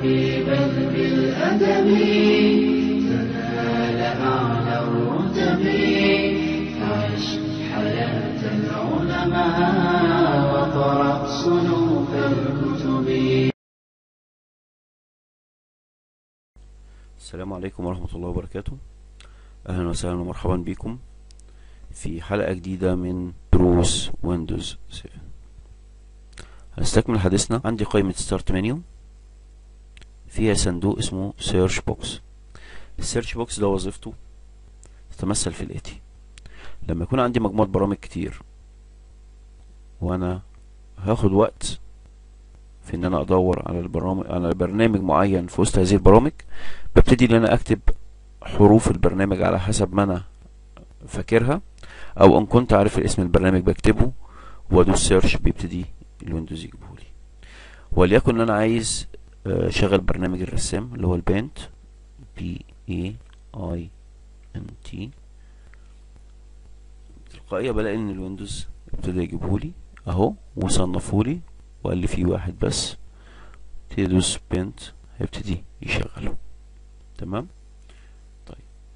طبيبا بالأدب تنال أعلى الرتب عش حياة العلماء وقرأ صنوف الكتب السلام عليكم ورحمة الله وبركاته أهلا وسهلا ومرحبا بكم في حلقة جديدة من دروس ويندوز 7 هنستكمل حديثنا عندي قائمة ستارت منيو فيها صندوق اسمه سيرش بوكس السيرش بوكس ده وظيفته تتمثل في الاتي لما يكون عندي مجموعة برامج كتير وانا هاخد وقت في ان انا ادور على البرامج على برنامج معين في وسط هذه البرامج ببتدي ان انا اكتب حروف البرنامج على حسب ما انا فاكرها او ان كنت عارف اسم البرنامج بكتبه وادوس سيرش بيبتدي الويندوز يجيبه لي وليكن انا عايز آه، اشغل برنامج الرسام اللي هو البينت بي اي اي ان تي تلقائيا بلاقي ان الويندوز ابتدى يجيبه لي اهو وصنفه لي وقال لي في واحد بس ابتدي ادوس بينت هيبتدي يشغله تمام طيب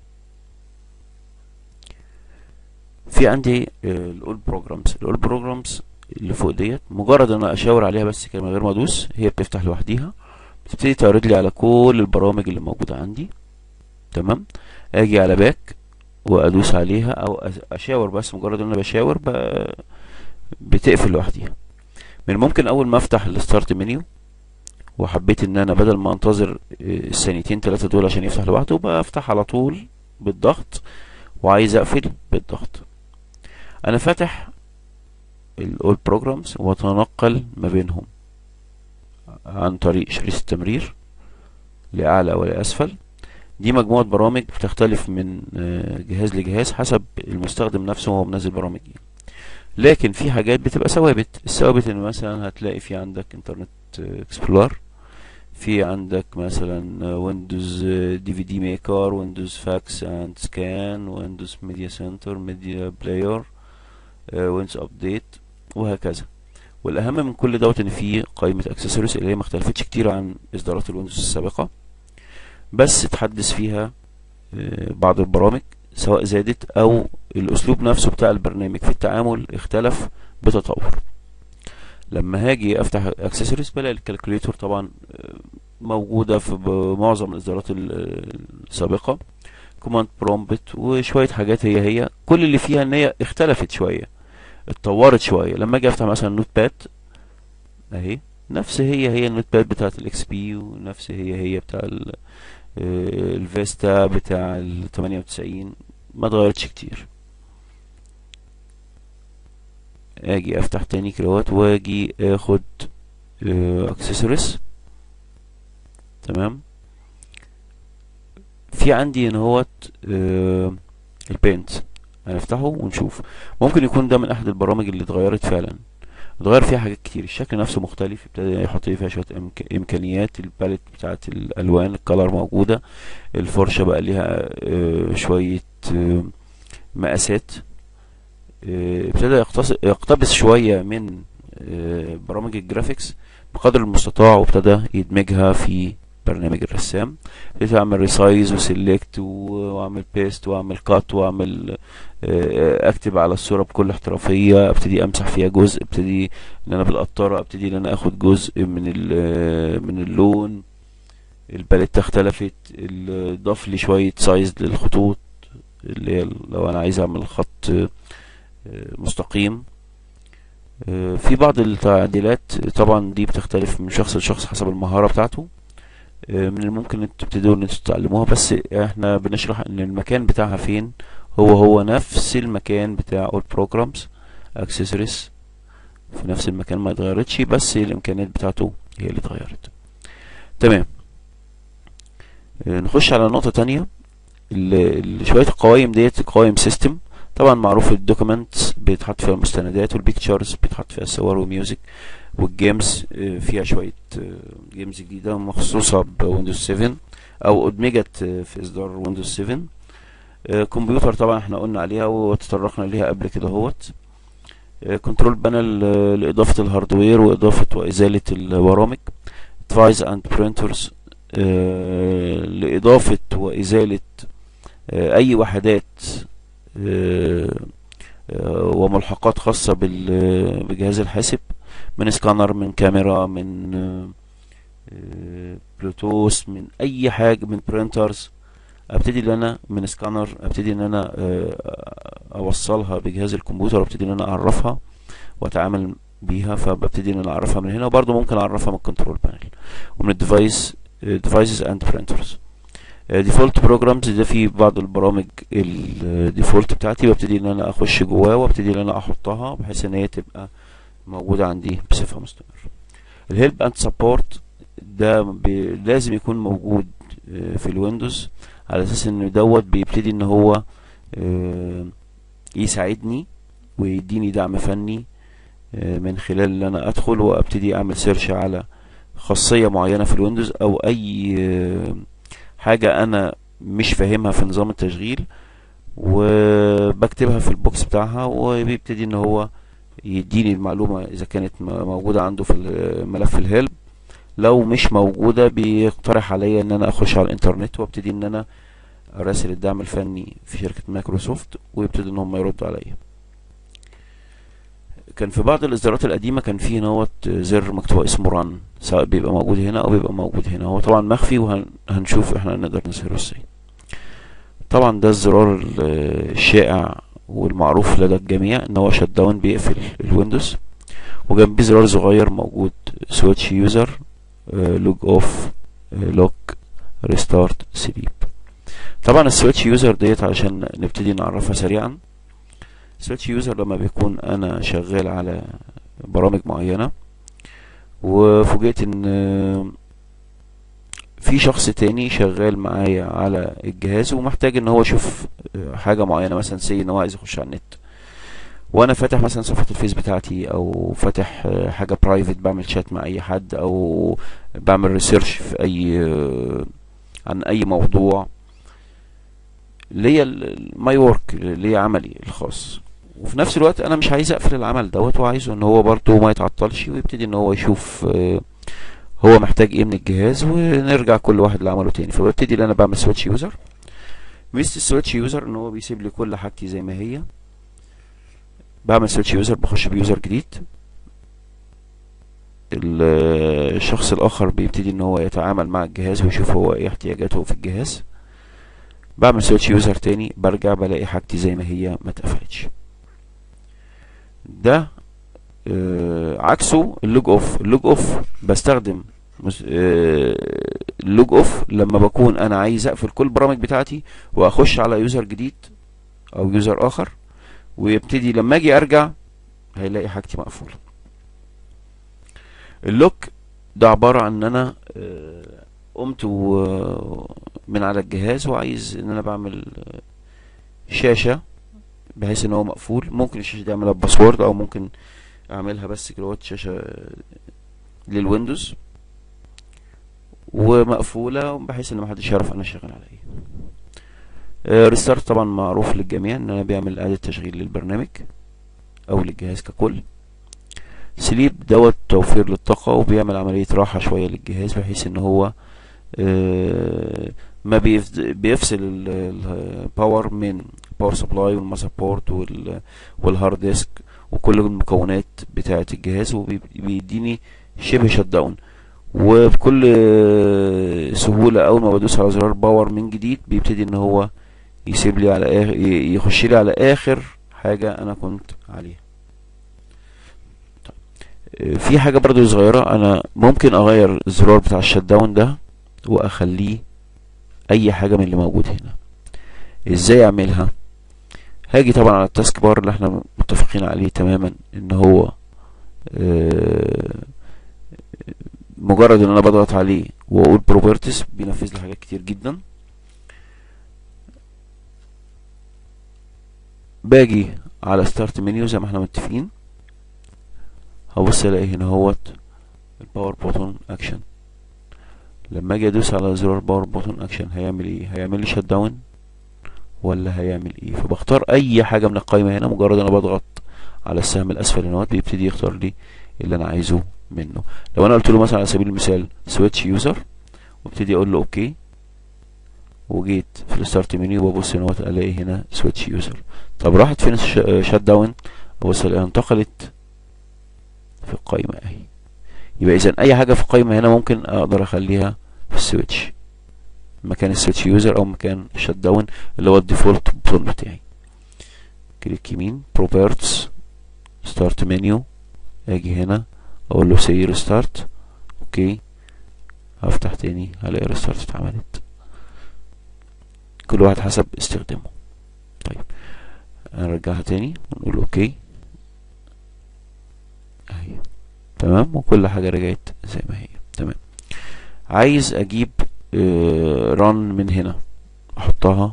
في عندي الاول بروجرامز الاول بروجرامز اللي فوق ديت مجرد ان انا اشاور عليها بس كده من غير ما ادوس هي بتفتح لوحديها بتبتدي تعرض لي على كل البرامج اللي موجوده عندي تمام اجي على باك وادوس عليها او أش- اشاور بس مجرد ان انا بشاور ب... بتقفل لوحديها من الممكن اول ما افتح الستارت منيو وحبيت ان انا بدل ما انتظر آه، الثانيتين ثلاثة دول عشان يفتح لوحده بفتح على طول بالضغط وعايز اقفل بالضغط انا فاتح الاول بروجرامز واتنقل ما بينهم عن طريق شريط التمرير لاعلى ولاسفل دي مجموعة برامج بتختلف من آه، جهاز لجهاز حسب المستخدم نفسه وهو منزل برامج ايه لكن في حاجات بتبقى ثوابت الثوابت ان مثلا هتلاقي في عندك انترنت اكسبلور في عندك مثلا ويندوز دي في دي ميكر ويندوز فاكس اند سكان ويندوز ميديا سنتر ميديا بلاير ويندوز ابديت وهكذا والاهم من كل دوت ان في قائمه اكسسوارز اللي هي ما اختلفتش كتير عن اصدارات الويندوز السابقه بس اتحدث فيها آه، بعض البرامج سواء زادت او الاسلوب نفسه بتاع البرنامج في التعامل اختلف بتطور لما هاجي افتح اكسسوارز بلاقي الكالكوليتور طبعا آه، موجوده في ب- معظم الاصدارات ال- السابقه كوماند برومبت وشويه حاجات هي هي كل اللي فيها ان هي اختلفت شويه اتطورت شويه لما اجي افتح مثلا نوت باد اهي نفس هي هي النوت باد بتاعت الاكس بي ونفس هي هي بتاع ال- آه، الفيستا بتاع ال 98 ما اتغيرتش كتير اجي افتح تاني كروات واجي اخد اكسسوارز تمام في عندي ان هوت البينت هنفتحه ونشوف ممكن يكون ده من احد البرامج اللي اتغيرت فعلا اتغير فيها حاجات كتير الشكل نفسه مختلف ابتدى يحط لي فيها شويه إمك- امكانيات الباليت بتاعت الالوان الكلر موجوده الفرشه بقى ليها آه، شويه آه، مقاسات آه، ابتدى يقتص- يقتبس شويه من آه، برامج الجرافيكس بقدر المستطاع وابتدى يدمجها في برنامج الرسام ابتديت اعمل ريسايز وسيلكت واعمل بيست واعمل كات واعمل آه، اكتب على الصوره بكل احترافيه ابتدي امسح فيها جزء ابتدي ان انا بالقطاره ابتدي ان انا اخد جزء من ال- من اللون الباليت اختلفت ال- ضاف لي شويه سايز للخطوط اللي هي لو انا عايز اعمل خط آه، مستقيم آه، في بعض التعديلات طبعا دي بتختلف من شخص لشخص حسب المهارة بتاعته آه، من الممكن ان انتوا تبتدوا ان انتوا تتعلموها بس احنا بنشرح ان المكان بتاعها فين هو هو نفس المكان بتاع all programs accessories في نفس المكان ما اتغيرتش بس الامكانيات بتاعته هي اللي اتغيرت تمام آه، نخش على نقطة تانية ال- ال- شوية القوائم ديت قوائم سيستم طبعا معروف الدوكيمنتس بيتحط فيها المستندات والبيكتشرز بيتحط فيها صور وميوزك والجيمز آه، فيها شوية جيمز جديدة مخصوصة بويندوز 7 او ادمجت آه، في اصدار ويندوز 7 آه، كمبيوتر طبعا احنا قلنا عليها وتطرقنا ليها قبل كده اهوت كنترول بانل لإضافة الهاردوير وإضافة وإزالة البرامج ديفايس اند برينترز آه، لإضافة وإزالة آه، أي وحدات آه، آه، وملحقات خاصة بال- بجهاز الحاسب من سكانر من كاميرا من آه، آه، بلوتوث من أي حاجة من برينترز ابتدي ان انا من سكانر ابتدي ان انا آه، اوصلها بجهاز الكمبيوتر وابتدي ان انا اعرفها واتعامل بيها فببتدي ان انا اعرفها من هنا وبرضه ممكن اعرفها من الكنترول بانل ومن الديفايس ديفايسز اند برينترز ديفولت بروجرامز ده في بعض البرامج الديفولت بتاعتي ببتدي ان انا اخش جواه وابتدي ان انا احطها بحيث ان هي تبقى موجوده عندي بصفه مستمره الهيلب اند سبورت ده بي لازم يكون موجود آه، في الويندوز على اساس ان دوت بيبتدي ان هو آه، يساعدني ويديني دعم فني آه، من خلال ان انا ادخل وابتدي اعمل سيرش على خاصية معينة في الويندوز او اي آه، حاجة انا مش فاهمها في نظام التشغيل وبكتبها في البوكس بتاعها وبيبتدي ان هو يديني المعلومة اذا كانت م- موجودة عنده في ملف الهيلب لو مش موجودة بيقترح عليا ان انا اخش على الانترنت وابتدي ان انا اراسل الدعم الفني في شركة مايكروسوفت ويبتدي ان هم يردوا عليا كان في بعض الاصدارات القديمة كان فيه نوت زر مكتوب اسمه ران سواء بيبقى موجود هنا او بيبقى موجود هنا هو طبعا مخفي وهنشوف احنا نقدر نظهره ازاي طبعا ده الزرار ال- الشائع والمعروف لدى الجميع ان هو شت داون بيقفل الويندوز وجنبيه زرار صغير موجود سويتش يوزر لوج اوف لوك ريستارت سليب طبعا السويتش يوزر ديت علشان نبتدي نعرفها سريعا سويتش يوزر لما بيكون انا شغال على برامج معينة وفوجئت ان آه، في شخص تاني شغال معايا على الجهاز ومحتاج ان هو يشوف آه، حاجة معينة مثلا سي ان هو عايز يخش على النت وانا فاتح مثلا صفحة الفيس بتاعتي او فاتح آه، حاجة برايفت بعمل شات مع اي حد او بعمل ريسيرش في اي آه، عن اي موضوع ليا ماي ورك ليا عملي الخاص وفي نفس الوقت انا مش عايز اقفل العمل دوت وعايزه ان هو برضه ما يتعطلش ويبتدي ان هو يشوف آه، هو محتاج ايه من الجهاز ونرجع كل واحد لعمله تاني فببتدي ان انا بعمل سويتش يوزر ميزة السويتش يوزر ان هو بيسيب لي كل حاجتي زي ما هي بعمل سويتش يوزر بخش بيوزر جديد ال- الشخص الاخر بيبتدي ان هو يتعامل مع الجهاز ويشوف هو ايه احتياجاته في الجهاز بعمل سويتش يوزر تاني برجع بلاقي حاجتي زي ما هي ما اتقفلتش ده آه عكسه اللوج اوف اللوج اوف بستخدم مس- آه، اللوج اوف لما بكون انا عايز اقفل كل البرامج بتاعتي واخش على يوزر جديد او يوزر اخر ويبتدي لما اجي ارجع هيلاقي حاجتي مقفولة اللوك ده عبارة عن ان انا آه، قمت و- من على الجهاز وعايز ان انا بعمل آه، شاشة بحيث ان هو مقفول ممكن الشاشة دي اعملها بباسورد او ممكن اعملها بس كده شاشة للويندوز ومقفولة بحيث ان محدش يعرف انا شغال على ايه ريستارت طبعا معروف للجميع ان انا بيعمل اعادة تشغيل للبرنامج او للجهاز ككل سليب دوت توفير للطاقة وبيعمل عملية راحة شوية للجهاز بحيث ان هو آه، ما بيف- بيفصل الباور من باور سبلاي والماسا بورت وال- والهارد ديسك وكل المكونات بتاعة الجهاز وبيديني شبه شت داون وبكل آه، سهولة أول ما بدوس على زرار باور من جديد بيبتدي إن هو يسيب لي على آخر يخش لي على آخر حاجة أنا كنت عليها طيب. آه، في حاجة برضو صغيرة أنا ممكن أغير الزرار بتاع الشت داون ده وأخليه أي حاجة من اللي موجود هنا إزاي أعملها هاجي طبعا على التاسك بار اللي احنا متفقين عليه تماما ان هو آه، مجرد ان انا بضغط عليه واقول بروبرتيز بينفذ لي حاجات كتير جدا باجي على ستارت منيو زي ما احنا متفقين هبص الاقي هنا اهوت الباور بوتون اكشن لما اجي ادوس على زرار باور بوتون اكشن هيعمل ايه هيعمل لي شت داون ولا هيعمل ايه فبختار اي حاجه من القائمه هنا مجرد انا بضغط على السهم الاسفل هنا بيبتدي يختار لي اللي انا عايزه منه لو انا قلت له مثلا على سبيل المثال سويتش يوزر وابتدي اقول له اوكي وجيت في الستارت منيو وببص هنا وقت الاقي هنا سويتش يوزر طب راحت فين شات داون ابص الاقيها انتقلت في القائمة اهي يبقى اذا اي حاجة في القائمة هنا ممكن اقدر اخليها في السويتش مكان السويتش يوزر او مكان الشات داون اللي هو الديفولت بول بتاعي كليك يمين بروبرتس ستارت منيو اجي هنا اقول له سي ريستارت اوكي هفتح تاني هلاقي ريستارت اتعملت كل واحد حسب استخدامه طيب هنرجعها تاني ونقول اوكي اهي تمام وكل حاجة رجعت زي ما هي تمام عايز اجيب آه ران من هنا احطها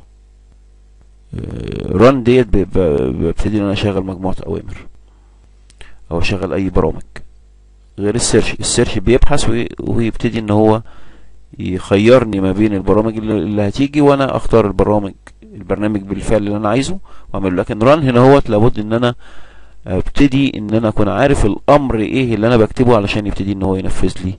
ران ديت ببتدي ان انا اشغل مجموعة اوامر او اشغل اي برامج غير السيرش السيرش بيبحث ويبتدي ان هو يخيرني ما بين البرامج اللي هتيجي وانا اختار البرامج البرنامج بالفعل اللي انا عايزه واعمله لكن ران هنا هو لابد ان انا ابتدي ان انا اكون عارف الامر ايه اللي انا بكتبه علشان يبتدي ان هو ينفذ لي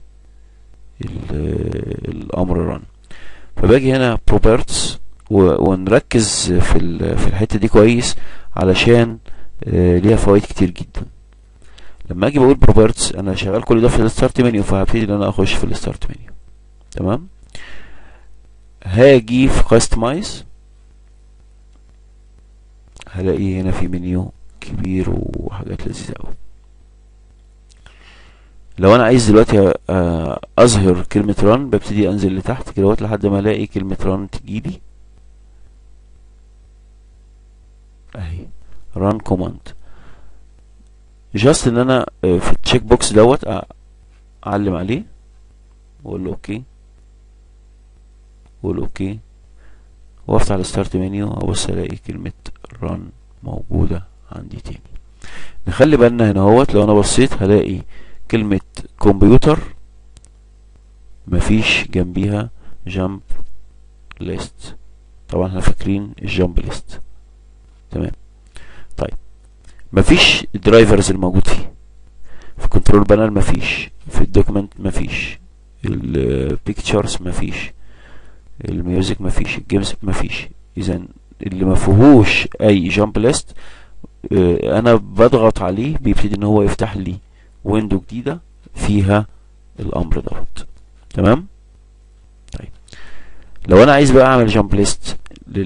الامر ران فباجي هنا بروبرتس ونركز في في الحته دي كويس علشان ليها فوائد كتير جدا لما اجي بقول بروبرتس انا شغال كل ده في الستارت منيو فهبتدي ان انا اخش في الستارت منيو تمام هاجي في كاستمايز هلاقي هنا في منيو كبير وحاجات لذيذه قوي لو انا عايز دلوقتي اظهر كلمه ران ببتدي انزل لتحت كده لحد ما الاقي كلمه ران تجيلي اهي ران كوماند جاست ان انا في التشيك بوكس دوت اعلم عليه واقول له اوكي واقول اوكي وافتح الستارت منيو ابص الاقي كلمة ران موجودة عندي تاني نخلي بالنا هنا اهوت لو انا بصيت هلاقي كلمة كمبيوتر مفيش جنبيها جامب ليست طبعا احنا فاكرين الجامب ليست تمام طيب مفيش الدرايفرز الموجود فيه في كنترول بانل مفيش في الدوكيمنت مفيش البيكتشرز مفيش الميوزك مفيش الجيمز مفيش اذا اللي ما فيهوش اي جامب ليست انا بضغط عليه بيبتدي ان هو يفتح لي ويندو جديده فيها الامر دوت تمام طيب لو انا عايز بقى اعمل جامب ليست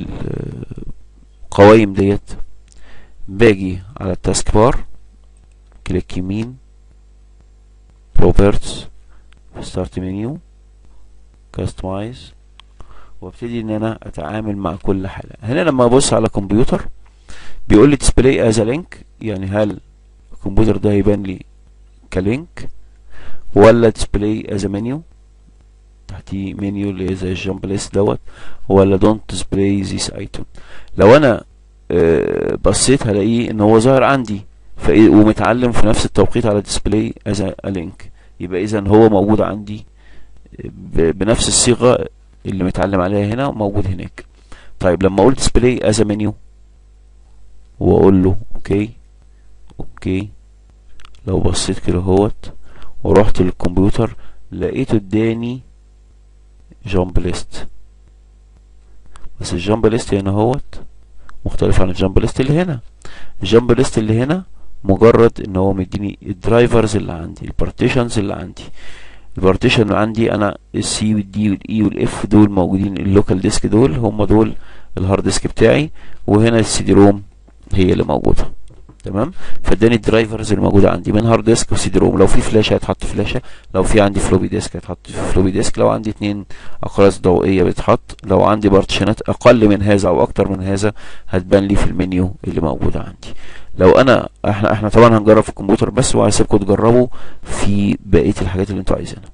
للقوائم ديت باجي على التاسك بار كليك يمين بروبرتس ستارت منيو كاستمايز وابتدي ان انا اتعامل مع كل حاجه هنا لما ابص على كمبيوتر بيقول لي ديسبلاي از لينك يعني هل الكمبيوتر ده هيبان لي كلينك ولا ديسبلاي از منيو تحتيه منيو اللي زي الجامب ليست دوت ولا دونت ديسبلاي ذيس ايتم لو انا أه بصيت هلاقيه ان هو ظاهر عندي ومتعلم في نفس التوقيت على ديسبلاي از لينك يبقى اذا هو موجود عندي بنفس الصيغه اللي متعلم عليها هنا موجود هناك طيب لما اقول ديسبلاي از منيو واقول له اوكي اوكي لو بصيت كده اهوت ورحت للكمبيوتر لقيته اداني جامب ليست بس الجامب ليست هنا اهوت مختلف عن الجامب ليست اللي هنا الجامب ليست اللي هنا مجرد ان هو مديني الدرايفرز اللي عندي البارتيشنز اللي عندي البارتيشن اللي عندي انا السي والدي والاي والاف دول موجودين اللوكال ديسك دول هم دول الهارد ديسك بتاعي وهنا السي دي روم هي اللي موجوده تمام فاداني الدرايفرز اللي موجوده عندي من هارد ديسك وسي دي روم لو في فلاشه هيتحط فلاشه لو في عندي فلوبي ديسك هيتحط في فلوبي ديسك لو عندي اتنين اقراص ضوئيه بتتحط لو عندي بارتيشنات اقل من هذا او اكتر من هذا هتبان لي في المنيو اللي موجوده عندي لو انا احنا احنا طبعا هنجرب في الكمبيوتر بس وهسيبكم تجربوا في بقيه الحاجات اللي انتوا عايزينها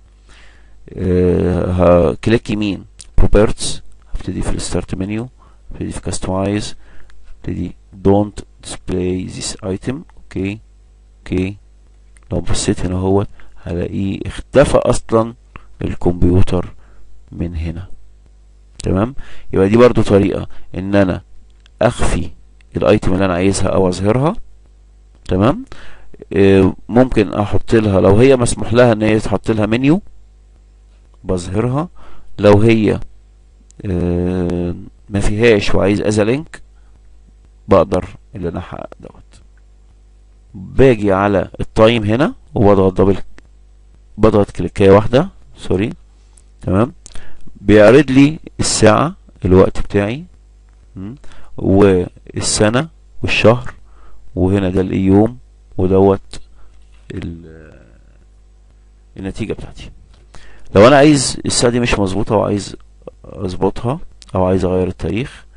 أه كليك يمين بروبرتس هبتدي في الستارت منيو هبتدي في كاستمايز هبتدي don't display this item اوكي اوكي لو بصيت هنا اهوت هلاقيه اختفى اصلا الكمبيوتر من هنا تمام يبقى دي برضو طريقة ان انا اخفي الايتم اللي انا عايزها او اظهرها تمام آه ممكن احط لها لو هي مسموح لها ان هي تحط لها منيو بظهرها لو هي آه، ما فيهاش وعايز از لينك بقدر اللي انا احقق دوت باجي على التايم هنا وبضغط دبل بضغط كليكايه واحده سوري تمام بيعرض لي الساعه الوقت بتاعي م? والسنه والشهر وهنا ده اليوم ودوت ال- النتيجه بتاعتي لو انا عايز الساعه دي مش مظبوطه وعايز اظبطها او عايز اغير التاريخ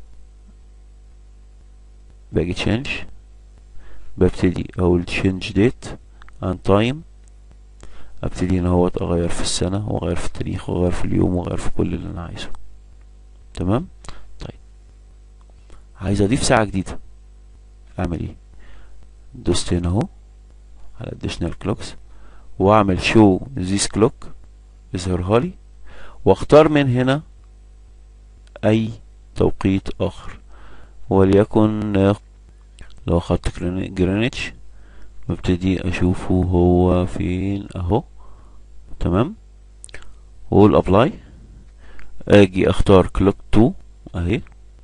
باجي تشينج ببتدي اقول تشينج ديت عن تايم ابتدي ان هو اغير في السنة واغير في التاريخ واغير في اليوم واغير في كل اللي انا عايزه تمام طيب عايز اضيف ساعة جديدة اعمل ايه دوست هنا اهو على additional clocks واعمل show this clock يظهرها لي واختار من هنا اي توقيت اخر وليكن آه، لو اخدت جرين- جرينتش ببتدي اشوفه هو فين اهو تمام واقول ابلاي اجي اختار كلوك 2 اهي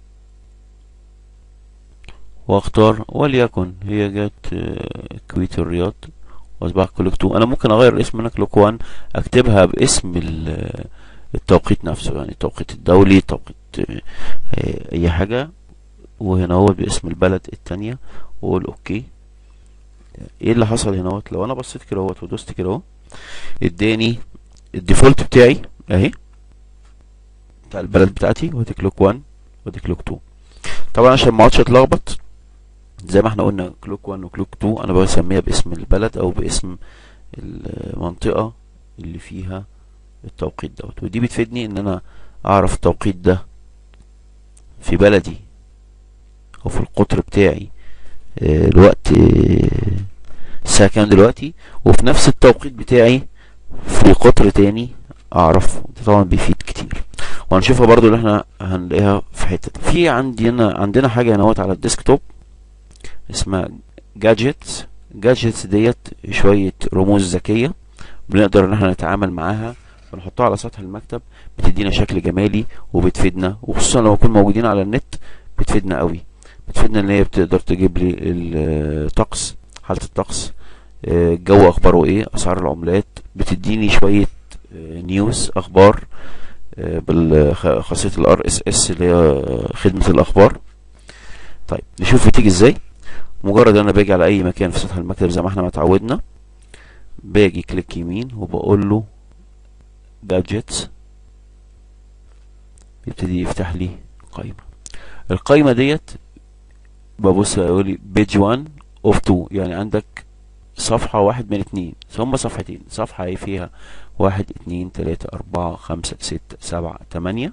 واختار وليكن هي جت آه، كويت الرياض واصبح كلوك 2 انا ممكن اغير اسم هنا كلوك 1 اكتبها باسم ال- التوقيت نفسه يعني التوقيت الدولي توقيت آه، آه، اي حاجة وهنا هو باسم البلد التانية واقول اوكي ايه اللي حصل هنا اهوت لو انا بصيت كده اهوت ودوست كده اهو اداني الديفولت بتاعي اهي بتاع البلد بتاعتي وادي كلوك 1 وادي كلوك 2 طبعا عشان ما اقعدش اتلخبط زي ما احنا قلنا كلوك 1 وكلوك 2 انا بسميها باسم البلد او باسم المنطقة اللي فيها التوقيت دوت ودي بتفيدني ان انا اعرف التوقيت ده في بلدي او في القطر بتاعي آه، الوقت آه، الساعة كام دلوقتي وفي نفس التوقيت بتاعي في قطر تاني اعرف ده طبعا بيفيد كتير وهنشوفها برضو اللي احنا هنلاقيها في حتة في عندنا عندنا حاجة هنا على الديسكتوب اسمها جادجتس جادجتس ديت شوية رموز ذكية بنقدر ان احنا نتعامل معاها ونحطها على سطح المكتب بتدينا شكل جمالي وبتفيدنا وخصوصا لو نكون موجودين على النت بتفيدنا قوي بتفيدنا ان هي بتقدر تجيب لي الطقس حالة الطقس آه، الجو اخباره ايه اسعار العملات بتديني شوية آه، نيوز اخبار آه، بالخاصية الار اس اس اللي هي آه، خدمة الاخبار طيب نشوف بتيجي ازاي مجرد انا باجي على اي مكان في سطح المكتب زي ما احنا ما اتعودنا باجي كليك يمين وبقول له جادجتس يبتدي يفتح لي قائمة القائمة ديت ببص يقول لي بيج 1 اوف 2 يعني عندك صفحة واحد من اتنين ثم صفحتين صفحة هي فيها واحد اتنين تلاتة اربعة خمسة ستة سبعة تمانية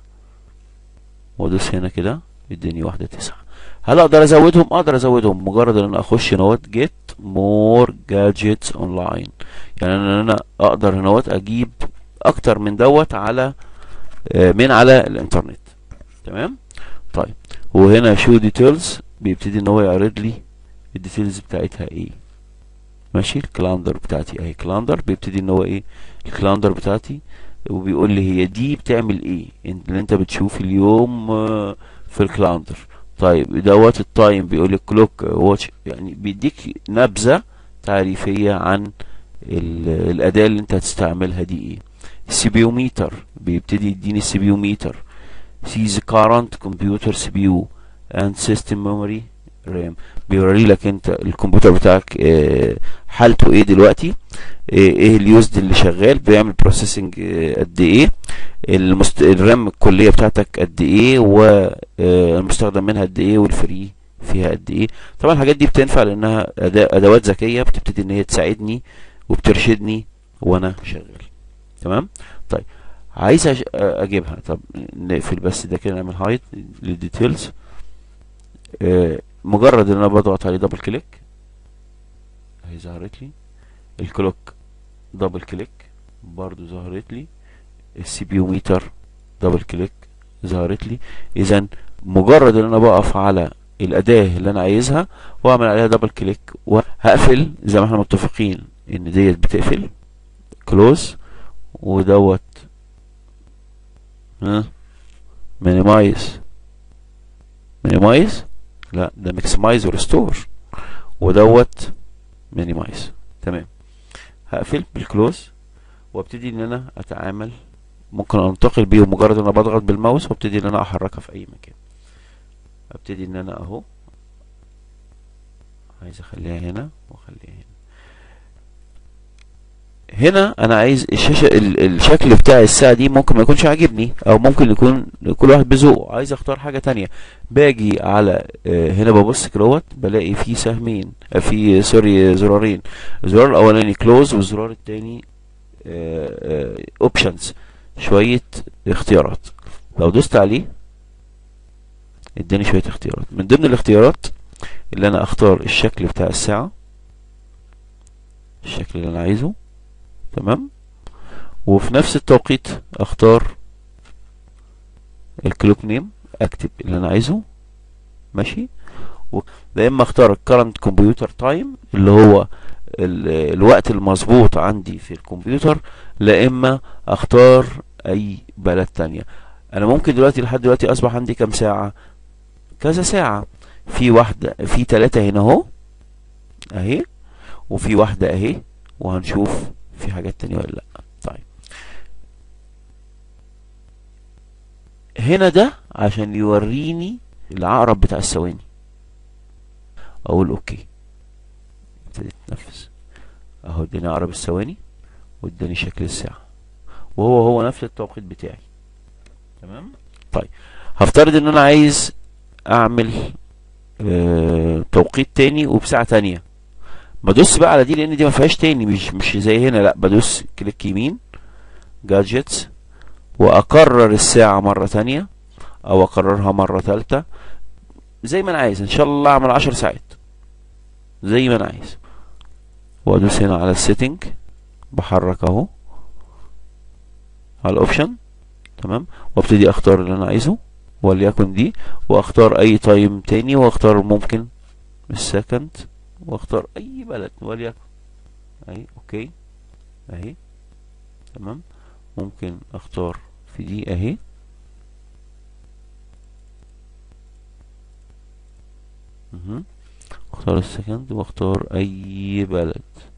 وادوس هنا كده يديني واحدة تسعة هل اقدر ازودهم اقدر ازودهم مجرد ان انا اخش نوت جيت مور جادجتس اونلاين يعني ان انا اقدر نوت اجيب اكتر من دوت على آه، من على الانترنت تمام طيب وهنا شو ديتيلز بيبتدي ان هو يعرض لي الديتيلز بتاعتها ايه ماشي الكلاندر بتاعتي اهي كلاندر بيبتدي ان هو ايه الكلاندر بتاعتي وبيقول لي هي دي بتعمل ايه انت- اللي انت بتشوف اليوم آه، في الكلاندر طيب دوت التايم بيقول لك كلوك واتش يعني بيديك نبذة تعريفية عن ال- الأداة اللي انت هتستعملها دي ايه السي بي يو ميتر بيبتدي يديني السي بي يو ميتر سيز current computer CPU and system memory RAM بيوري لك انت الكمبيوتر بتاعك آه، حالته ايه دلوقتي آه، ايه اليوزد اللي شغال بيعمل بروسيسنج قد ايه المست... الرام الكليه بتاعتك قد ايه والمستخدم منها قد ايه والفري فيها قد ايه طبعا الحاجات دي بتنفع لانها أدا- ادوات ذكيه بتبتدي ان هي تساعدني وبترشدني وانا شغال تمام طيب عايز أج- اجيبها طب نقفل بس ده كده نعمل هايد للديتيلز آه، مجرد ان انا بضغط عليه دبل كليك اهي ظهرت لي الكلوك دبل كليك برضو ظهرت لي السي بي يو ميتر دبل كليك ظهرت لي اذا مجرد ان انا بقف على الاداه اللي انا عايزها واعمل عليها دبل كليك وهقفل زي ما احنا متفقين ان ديت بتقفل كلوز ودوت ها مينيمايز مينيمايز لا ده ماكسمايز وريستور ودوت مينيمايز تمام هقفل بالكلوز وابتدي ان انا اتعامل ممكن انتقل بيه مجرد ان انا بضغط بالماوس وابتدي ان انا احركها في اي مكان ابتدي ان انا اهو عايز اخليها هنا واخليها هنا هنا انا عايز الشاشه ال- الشكل بتاع الساعه دي ممكن ما يكونش عاجبني او ممكن يكون كل واحد بذوقه عايز اختار حاجه تانية باجي على آه، هنا ببص كروت بلاقي في سهمين آه، في سوري زرارين الزرار الاولاني كلوز والزرار التاني اوبشنز شويه اختيارات لو دوست عليه اداني شويه اختيارات من ضمن الاختيارات اللي انا اختار الشكل بتاع الساعه الشكل اللي انا عايزه تمام وفي نفس التوقيت اختار الكلوك نيم اكتب اللي انا عايزه ماشي و- يا اما اختار الكرنت كمبيوتر تايم اللي هو ال- الوقت المظبوط عندي في الكمبيوتر لا اما اختار اي بلد تانية انا ممكن دلوقتي لحد دلوقتي اصبح عندي كام ساعة كذا ساعة في واحدة في تلاتة هنا اهو اهي وفي واحدة اهي وهنشوف في حاجات تانية ولا لا طيب هنا ده عشان يوريني العقرب بتاع الثواني اقول اوكي ابتديت تنفذ اهو اداني عقرب الثواني واداني شكل الساعة وهو هو نفس التوقيت بتاعي تمام طيب هفترض ان انا عايز اعمل آه توقيت تاني وبساعة تانية بدوس بقى على دي لان دي ما فيهاش تاني مش مش زي هنا لا بدوس كليك يمين جادجتس واكرر الساعة مرة تانية او اكررها مرة تالتة زي ما انا عايز ان شاء الله اعمل عشر ساعات زي ما انا عايز وادوس هنا على السيتنج بحرك اهو على الاوبشن تمام وابتدي اختار اللي انا عايزه وليكن دي واختار اي تايم تاني واختار ممكن السكند واختار اي بلد وليكن اهي اوكي اهي تمام ممكن اختار في دي اهي مهم. اختار السكند واختار اي بلد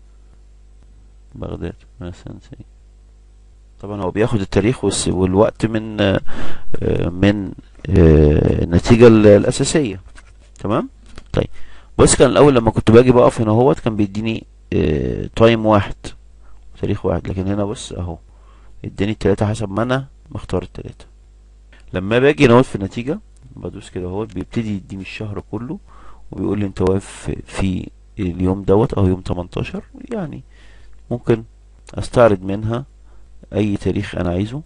بغداد مثلا زي طبعا هو بياخد التاريخ والس- والوقت من آه، آه، من آه، النتيجة ال- الأساسية تمام طيب بص كان الأول لما كنت باجي بقف هنا اهوت كان بيديني آه، تايم واحد تاريخ واحد لكن هنا بص اهو اداني التلاتة حسب ما انا مختار التلاتة لما باجي نقعد في النتيجة بدوس كده اهوت بيبتدي يديني الشهر كله وبيقول لي انت واقف في اليوم دوت او يوم 18 يعني ممكن استعرض منها اي تاريخ انا عايزه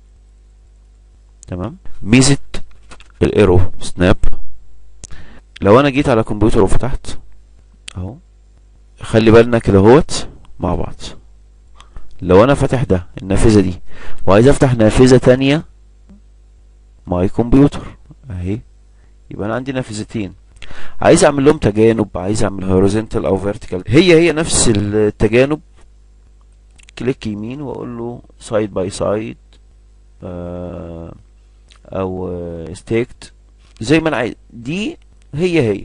تمام ميزة الايرو سناب لو انا جيت على كمبيوتر وفتحت اهو خلي بالنا كده اهوت مع بعض لو انا فاتح ده النافذة دي وعايز افتح نافذة تانية ماي كمبيوتر اهي يبقى انا عندي نافذتين عايز اعمل لهم تجانب عايز اعمل هوريزونتال او فيرتيكال هي هي نفس التجانب كليك يمين واقول له سايد باي سايد او ستيكت زي ما انا عايز دي هي هي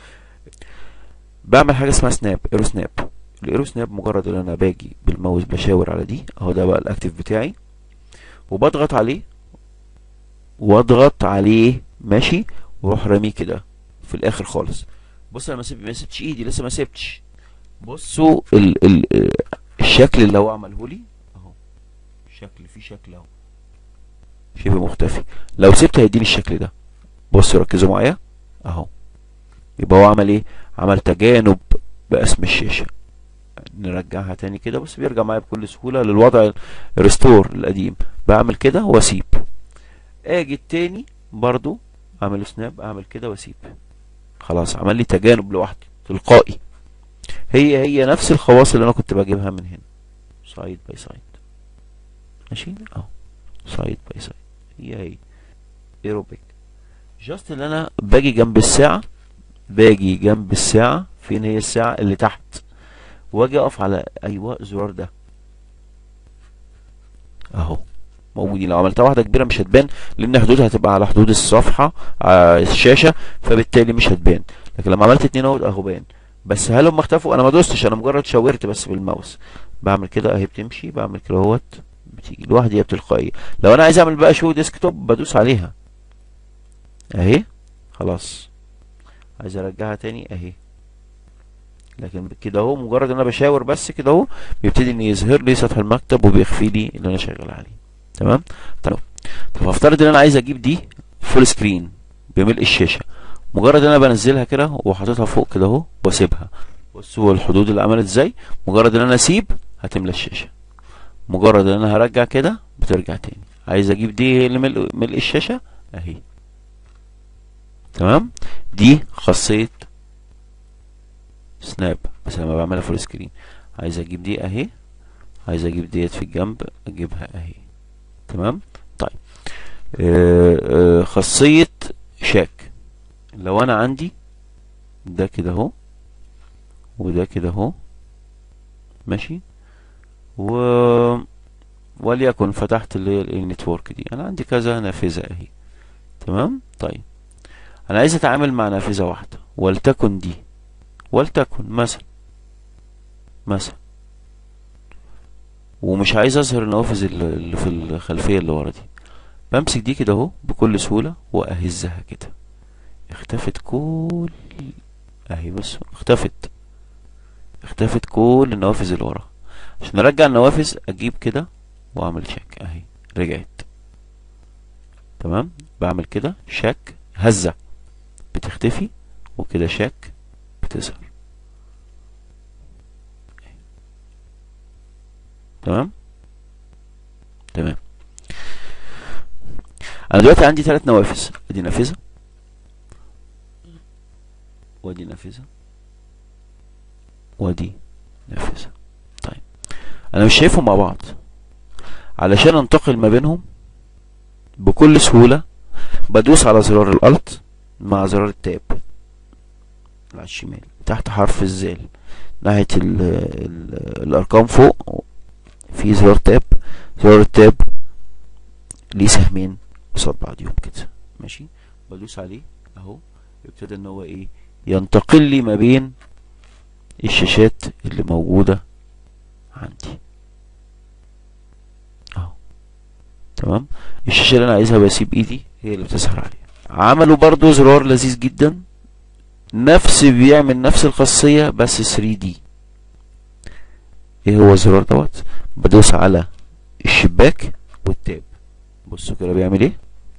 بعمل حاجه اسمها سناب ايرو سناب الايرو سناب مجرد ان انا باجي بالماوس بشاور على دي اهو ده بقى الاكتيف بتاعي وبضغط عليه واضغط عليه ماشي واروح راميه كده في الاخر خالص بص انا ما سيب- ما سبتش ايدي لسه ما سبتش بصوا ال ال الشكل اللي هو عمله لي اهو شكل في شكل اهو شبه مختفي لو سبت هيديني الشكل ده بصوا ركزوا معايا اهو يبقى هو عمل ايه عمل تجانب باسم الشاشة نرجعها تاني كده بس بيرجع معايا بكل سهولة للوضع الريستور القديم بعمل كده واسيب اجي التاني برضو اعمل سناب اعمل كده واسيب خلاص عمل لي تجانب لوحده تلقائي هي هي نفس الخواص اللي انا كنت بجيبها من هنا سايد باي سايد ماشي اهو سايد باي سايد هي هي ايروبيك جاست ان انا باجي جنب الساعة باجي جنب الساعة فين هي الساعة اللي تحت واجي اقف على ايوه الزرار ده اهو موجودين لو عملتها واحده كبيره مش هتبان لان حدودها هتبقى على حدود الصفحه على الشاشه فبالتالي مش هتبان لكن لما عملت اتنين اهو اهو بان بس هل هم اختفوا انا ما دوستش انا مجرد شاورت بس بالماوس بعمل كده اهي بتمشي بعمل كده اهوت بتيجي لوحدي هي بتلقائيه لو انا عايز اعمل بقى شو ديسكتوب بدوس عليها اهي خلاص عايز ارجعها تاني اهي لكن كده اهو مجرد ان انا بشاور بس كده اهو بيبتدي ان يظهر لي سطح المكتب وبيخفي لي اللي انا شغال عليه تمام طيب طب هفترض ان انا عايز اجيب دي فول سكرين بملء الشاشه مجرد ان انا بنزلها كده وحاططها فوق كده اهو واسيبها بصوا الحدود اللي عملت ازاي مجرد ان انا اسيب هتملى الشاشه مجرد ان انا هرجع كده بترجع تاني عايز اجيب دي لملء ملء الشاشه اهي تمام دي خاصيه سناب بس لما بعملها فول سكرين عايز اجيب دي اهي عايز اجيب ديت في الجنب اجيبها اهي تمام طيب آه آه خاصية شاك لو انا عندي ده كده اهو وده كده اهو ماشي و وليكن فتحت اللي هي النتورك دي انا عندي كذا نافذة اهي تمام طيب انا عايز اتعامل مع نافذة واحدة ولتكن دي ولتكن مثلا مثلا ومش عايز اظهر النوافذ اللي في الخلفيه اللي ورا دي بمسك دي كده اهو بكل سهوله واهزها كده اختفت كل اهي بص اختفت اختفت كل النوافذ اللي ورا عشان ارجع النوافذ اجيب كده واعمل شك اهي رجعت تمام بعمل كده شك هزه بتختفي وكده شك بتظهر تمام تمام انا دلوقتي عندي ثلاث نوافذ ادي نافذه وادي نافذه وادي نافذه طيب انا مش شايفهم مع بعض علشان انتقل ما بينهم بكل سهوله بدوس على زرار الالت مع زرار التاب على الشمال تحت حرف الزال ناحيه ال ال الارقام فوق في زرار تاب زرار التاب ليه سهمين قصاد بعضيهم كده ماشي بدوس عليه اهو ابتدى ان هو ايه ينتقل لي ما بين الشاشات اللي موجودة عندي اهو تمام الشاشة اللي انا عايزها بسيب ايدي هي اللي بتظهر عليها عملوا برضو زرار لذيذ جدا نفس بيعمل نفس الخاصية بس 3 دي ايه هو الزرار دوت بدوس على الشباك والتاب بصوا كده بيعمل ايه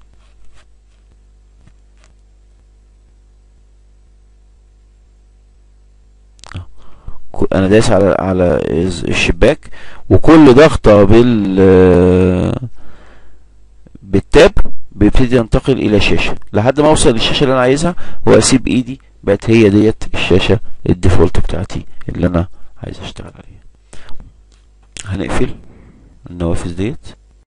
انا دايس على على الشباك وكل ضغطه بال بالتاب بيبتدي ينتقل الى شاشه لحد ما اوصل للشاشه اللي انا عايزها واسيب ايدي بقت هي ديت الشاشه الديفولت بتاعتي اللي انا عايز اشتغل عليها هنقفل النوافذ ديت